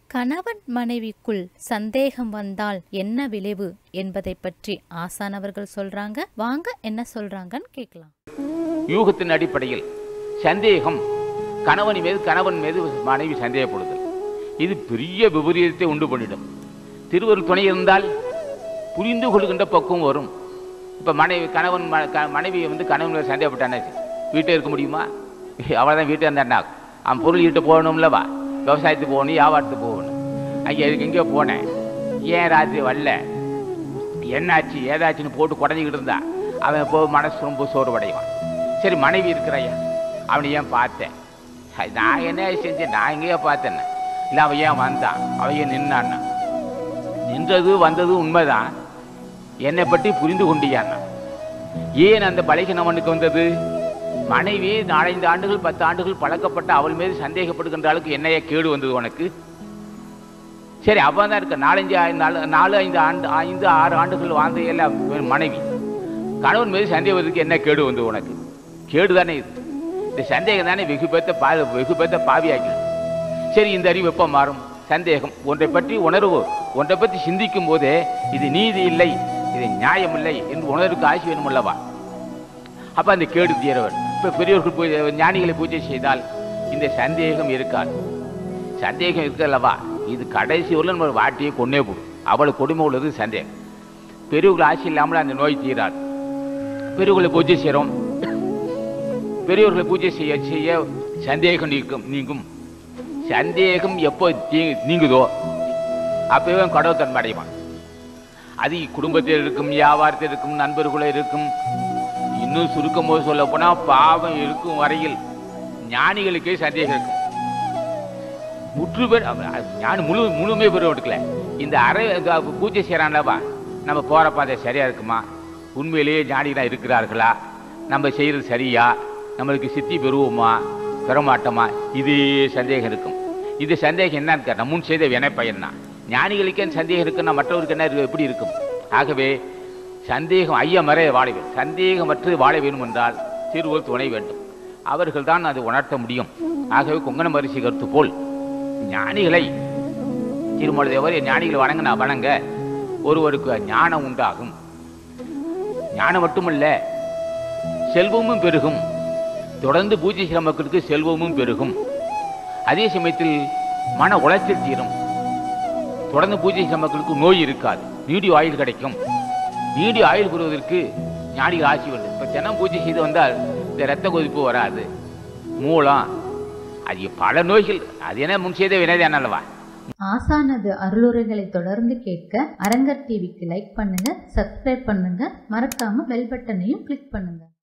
கணவன் மனைவிக்குள் சந்தேகம் வந்தால் என்ன விளைவு என்பதை பற்றி ஆசானவர்கள் சொல்றாங்க வாங்க என்ன சொல்றாங்கன்னு கேட்கலாம் யூகத்தின் அடிப்படையில் சந்தேகம் கணவன் மீது கணவன் மீது மனைவி சந்தேகப்படுதல் இது பெரிய விபரீதத்தை உண்டு பண்ணிடும் திருவருள் துணை இருந்தால் புரிந்து கொள்கின்ற பக்குவம் வரும் இப்போ மனைவி கணவன் ம- க- மனைவி வந்து கணவன் மேல சந்தேகப்பட்டானாச்சு வீட்டில் இருக்க முடியுமா அவ்வளோதான் வீட்டில் இருந்தா அவன் பொருள் ஈட்டு போகணும்லவா விவசாயத்துக்கு போகணும் வியாபாரத்துக்கு போகணும் அங்கே எதுக்கு எங்கேயோ போனேன் ஏன் ராத்திரி வரல என்னாச்சு ஏதாச்சுன்னு போட்டு குடஞ்சிக்கிட்டு இருந்தா அவன் இப்போ மனசு ரொம்ப சோர்வடைவான் சரி மனைவி இருக்கிறையா அவனை ஏன் பார்த்தேன் சரி, நான் என்ன செஞ்சேன் நான் எங்கேயோ பார்த்தேன் இல்லை அவன் ஏன் வந்தான் அவன் ஏன் நின்னான்னா நின்றது வந்தது உண்மைதான் என்னை பற்றி புரிந்து கொண்டியான்னா ஏன் அந்த பழகினவனுக்கு வந்தது மனைவி நாலஞ்சு ஆண்டுகள் பத்து ஆண்டுகள் பழக்கப்பட்ட அவள் மீது சந்தேகப்படுகின்ற அளவுக்கு என்னைய கேடு வந்தது உனக்கு சரி அவன் தான் இருக்க நாலஞ்சு ஆ- நாலு நாலு ஐந்து ஆண்டு ஐந்து ஆறு ஆண்டுகள் வாழ்ந்த எல்லாம் மனைவி கணவன் மீது சந்தேகத்துக்கு என்ன கேடு வந்தது உனக்கு கேடு தானே இது இந்த சந்தேகம் தானே வெகு பேத்த பா வெகு பேத்த பாவியாக்கிடும் சரி இந்த அறிவு எப்போ மாறும் சந்தேகம் ஒன்றை பற்றி உணர்வு ஒன்றை பற்றி சிந்திக்கும் போதே இது நீதி இல்லை இது நியாயம் இல்லை என்று உணர்வுக்கு ஆசி வேணும் அல்லவா அப்ப அந்த கேடு தீரவர் இப்ப பெரியவர்கள் பூஜை ஞானிகளை பூஜை செய்தால் இந்த சந்தேகம் இருக்காது சந்தேகம் இருக்கல்லவா இது கடைசி உள்ள நம்ம வாட்டியை கொன்னே போடும் அவ்வளவு கொடுமை உள்ளது சந்தேகம் பெரியவர்கள் ஆசி இல்லாமல் அந்த நோய் தீராது பெரியவர்களை பூஜை செய்கிறோம் பெரியவர்களை பூஜை செய்ய செய்ய சந்தேகம் நீக்கும் நீங்கும் சந்தேகம் எப்போ தீ- நீங்குதோ அப்பவே கடவுள் தன்மை அடைவான் அது குடும்பத்தில் இருக்கும் வியாபாரத்தில் இருக்கும் நண்பர்களும் இருக்கும் இன்னும் சுருக்கம் போது சொல்ல போனா பாவம் இருக்கும் வரையில் ஞானிகளுக்கே சந்தேகம் இருக்கும் முற்று பேர் ஞானி முழு முழுமை பெறும் எடுக்கல இந்த அரை இந்த பூஜை செய்கிறான்லவா நம்ம போகிற பாதை சரியா இருக்குமா உண்மையிலேயே ஞானிகளாக இருக்கிறார்களா நம்ம செய்கிறது சரியா நம்மளுக்கு சித்தி பெறுவோமா பெறமாட்டோமா இது சந்தேகம் இருக்கும் இது சந்தேகம் என்னன்னு கேட்டா முன் செய்த வினை பயன்னா ஞானிகளுக்கே சந்தேகம் இருக்குன்னா மற்றவருக்கு என்ன இருக்கு- எப்படி இருக்கும் ஆகவே சந்தேகம் ஐயமறைய வாழ வேண்டும் சந்தேகமற்று வாழ வேண்டும் என்றால் திருவள்ளுவர் துணை வேண்டும் அவர்கள் தான் அதை உணர்த்த முடியும் ஆகவே கொங்கண மரிசி கருத்து போல் ஞானிகளை திருமலை தேவர் ஞானிகளை வணங்கினா வணங்க ஒருவருக்கு ஞானம் உண்டாகும் ஞானம் மட்டுமல்ல செல்வமும் பெருகும் தொடர்ந்து பூஜை செய்கிற மக்களுக்கு செல்வமும் பெருகும் அதே சமயத்தில் மன உளைச்சல் தீரும் தொடர்ந்து பூஜை செய்கிற மக்களுக்கு நோய் இருக்காது நீடி ஆயுள் கிடைக்கும் நீடி ஆயுள் பெறுவதற்கு ஞானிகள் ஆசி வேண்டும் இப்போ தினம் பூஜை செய்து வந்தால் இந்த இரத்த கொதிப்பு வராது மூலம் அது பல நோய்கள் அது என்ன முன் செய்த வினைதான் அல்லவா ஆசானது அருளுரைகளை தொடர்ந்து கேட்க அரங்கர் டிவிக்கு லைக் பண்ணுங்க சப்ஸ்கிரைப் பண்ணுங்க மறக்காம பெல் பட்டனையும் கிளிக் பண்ணுங்க